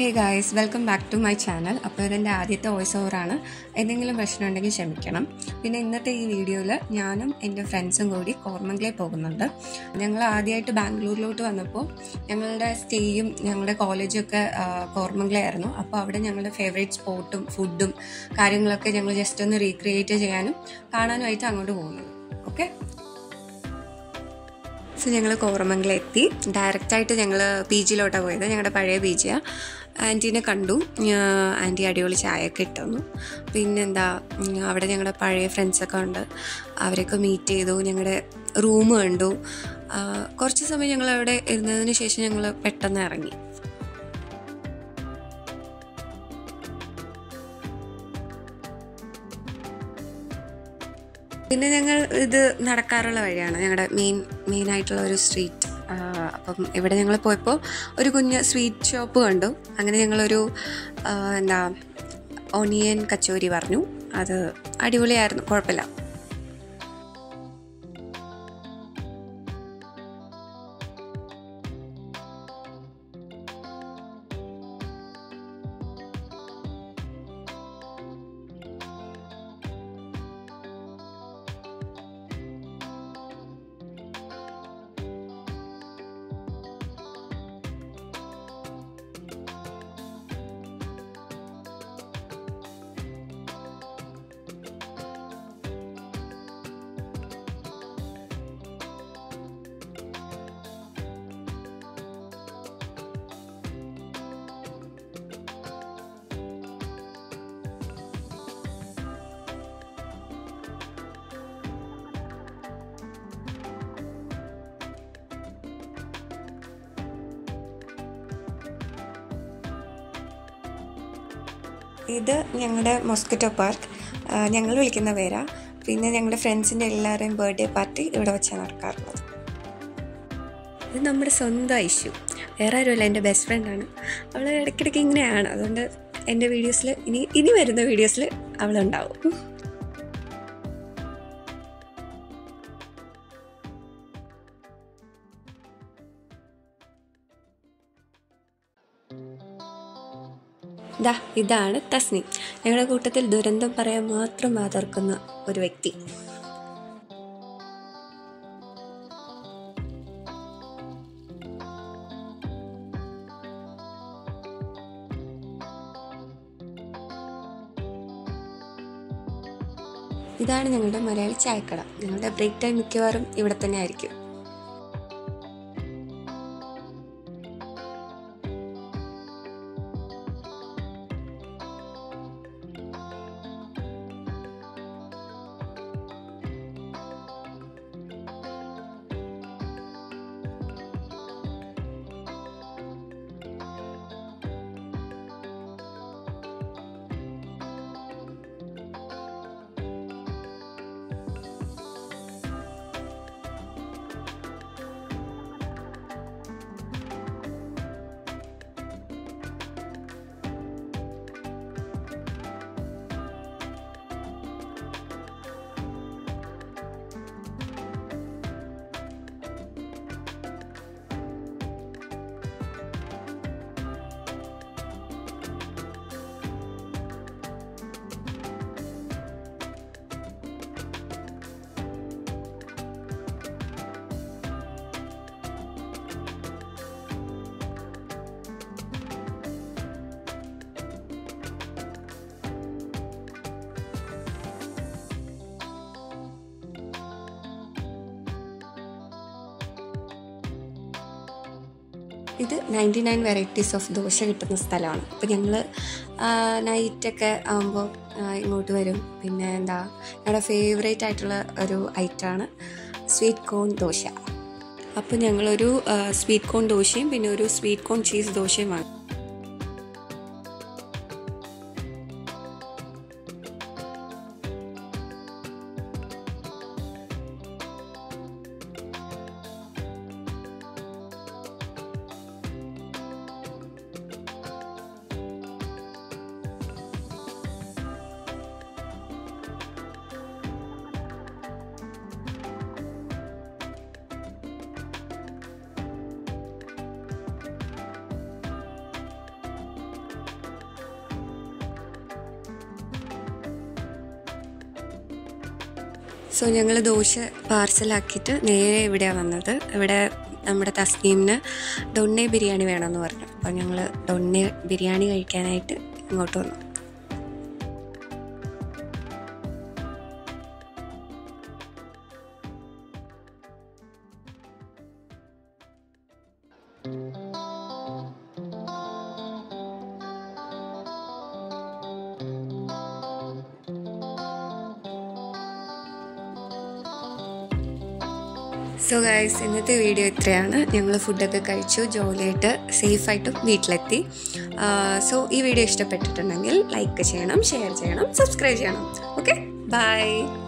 hey guys welcome back to my channel അപ്പോൾ ഇതെൻ്റെ ആദ്യത്തെ വോയിസ് ഓവറാണ് എന്തെങ്കിലും പ്രശ്നം ഉണ്ടെങ്കിൽ ക്ഷമിക്കണം പിന്നെ ഇന്നത്തെ ഈ വീഡിയോയിൽ ഞാനും എൻ്റെ ഫ്രണ്ട്സും കൂടി കോർമംഗ്ലേ പോകുന്നുണ്ട് ഞങ്ങൾ ആദ്യമായിട്ട് ബാംഗ്ലൂരിലോട്ട് വന്നപ്പോൾ ഞങ്ങളുടെ സ്റ്റേയും ഞങ്ങളുടെ കോളേജും ഒക്കെ കോർമംഗ്ലേ ആയിരുന്നു അപ്പോൾ അവിടെ ഞങ്ങളുടെ ഫേവറേറ്റ് സ്പോട്ടും ഫുഡും കാര്യങ്ങളൊക്കെ ഞങ്ങൾ ജസ്റ്റ് ഒന്ന് റീക്രിയേറ്റ് ചെയ്യാനും കാണാനുമായിട്ട് അങ്ങോട്ട് പോകുന്നത് ഓക്കെ സോ ഞങ്ങൾ കോറമംഗലം എത്തി ഡയറക്റ്റായിട്ട് ഞങ്ങൾ പി ജിയിലോട്ടാണ് പോയത് ഞങ്ങളുടെ പഴയ പി ജിയാണ് ആൻറ്റീനെ കണ്ടു ആൻറ്റി അടിപൊളി ചായയൊക്കെ ഇട്ടുന്നു പിന്നെന്താ ഉം, അവിടെ ഞങ്ങളുടെ പഴയ ഫ്രണ്ട്സൊക്കെ ഉണ്ട് അവരെയൊക്കെ മീറ്റ് ചെയ്തു ഞങ്ങളുടെ റൂം കണ്ടു ആ, കുറച്ച് സമയം ഞങ്ങൾ അവിടെ ഇരുന്നതിന് ശേഷം ഞങ്ങൾ പെട്ടെന്ന് ഇറങ്ങി പിന്നെ ഞങ്ങൾ ഇത് നടക്കാറുള്ള വഴിയാണ് ഞങ്ങളുടെ മെയിൻ മെയിൻ ആയിട്ടുള്ള ഒരു സ്ട്രീറ്റ് അപ്പം ഇവിടെ ഞങ്ങൾ പോയപ്പോൾ ഒരു കുഞ്ഞ് സ്വീറ്റ് ഷോപ്പ് കണ്ടു അങ്ങനെ ഞങ്ങളൊരു ആ, എന്താ ഓണിയൻ കച്ചോരി പറഞ്ഞു അത് അടിപൊളിയായിരുന്നു കുഴപ്പമില്ല ഇത് ഞങ്ങളുടെ മൊസ്കിറ്റോ പാർക്ക് ഞങ്ങൾ വിളിക്കുന്ന പേരാ പിന്നെ ഞങ്ങളുടെ ഫ്രണ്ട്സിൻ്റെ എല്ലാവരുടെയും ബർത്ത്ഡേ പാർട്ടി ഇവിടെ വെച്ചാണ് നടക്കാറുള്ളത് ഇത് നമ്മുടെ സ്വന്തം ഇഷ്യൂ വേറെ ആരുമല്ല എൻ്റെ ബെസ്റ്റ് ഫ്രണ്ടാണ് അവൾ ഇടയ്ക്കിടയ്ക്ക് ഇങ്ങനെയാണ് അതുകൊണ്ട് എൻ്റെ വീഡിയോസിൽ ഇനി ഇനി വരുന്ന വീഡിയോസിൽ അവളുണ്ടാവും ദാ ഇതാണ് തസ്നി ഞങ്ങളുടെ കൂട്ടത്തിൽ ദുരന്തം പറയാൻ മാത്രം വാതർക്കുന്ന ഒരു വ്യക്തി ഇതാണ് ഞങ്ങളുടെ മലയാളി ചായക്കട ഞങ്ങളുടെ ബ്രേക്ക് ടൈം മിക്കവാറും ഇവിടെ തന്നെ ആയിരിക്കും ഇത് ninety nine varieties of dosa കിട്ടുന്ന സ്ഥലമാണ് അപ്പോൾ ഞങ്ങൾ നൈറ്റൊക്കെ ആകുമ്പോൾ ഇങ്ങോട്ട് വരും പിന്നെ എന്താ ഞങ്ങളുടെ ഫേവറേറ്റ് ആയിട്ടുള്ള ഒരു ഐറ്റമാണ് സ്വീറ്റ് കോൺ ദോശ അപ്പോൾ ഞങ്ങളൊരു സ്വീറ്റ് കോൺ ദോശയും പിന്നെ ഒരു സ്വീറ്റ് കോൺ ചീസ് ദോശയും വാങ്ങി സോ ഞങ്ങൾ ദോശ പാർസലാക്കിയിട്ട് നേരെ ഇവിടെയാണ് വന്നത് ഇവിടെ നമ്മുടെ തസ്നീമിന് ഡൊണ്ണെ ബിരിയാണി വേണമെന്ന് പറഞ്ഞു അപ്പോൾ ഞങ്ങൾ ഡൊണ്ണെ ബിരിയാണി കഴിക്കാനായിട്ട് ഇങ്ങോട്ട് വന്നു സോ ഗൈസ് ഇന്നത്തെ വീഡിയോ ഇത്രയാണ് ഞങ്ങൾ ഫുഡൊക്കെ കഴിച്ചു ജോലിയായിട്ട് സേഫായിട്ടും വീട്ടിലെത്തി സോ ഈ വീഡിയോ ഇഷ്ടപ്പെട്ടിട്ടുണ്ടെങ്കിൽ ലൈക്ക് ചെയ്യണം ഷെയർ ചെയ്യണം സബ്സ്ക്രൈബ് ചെയ്യണം ഓക്കെ ബൈ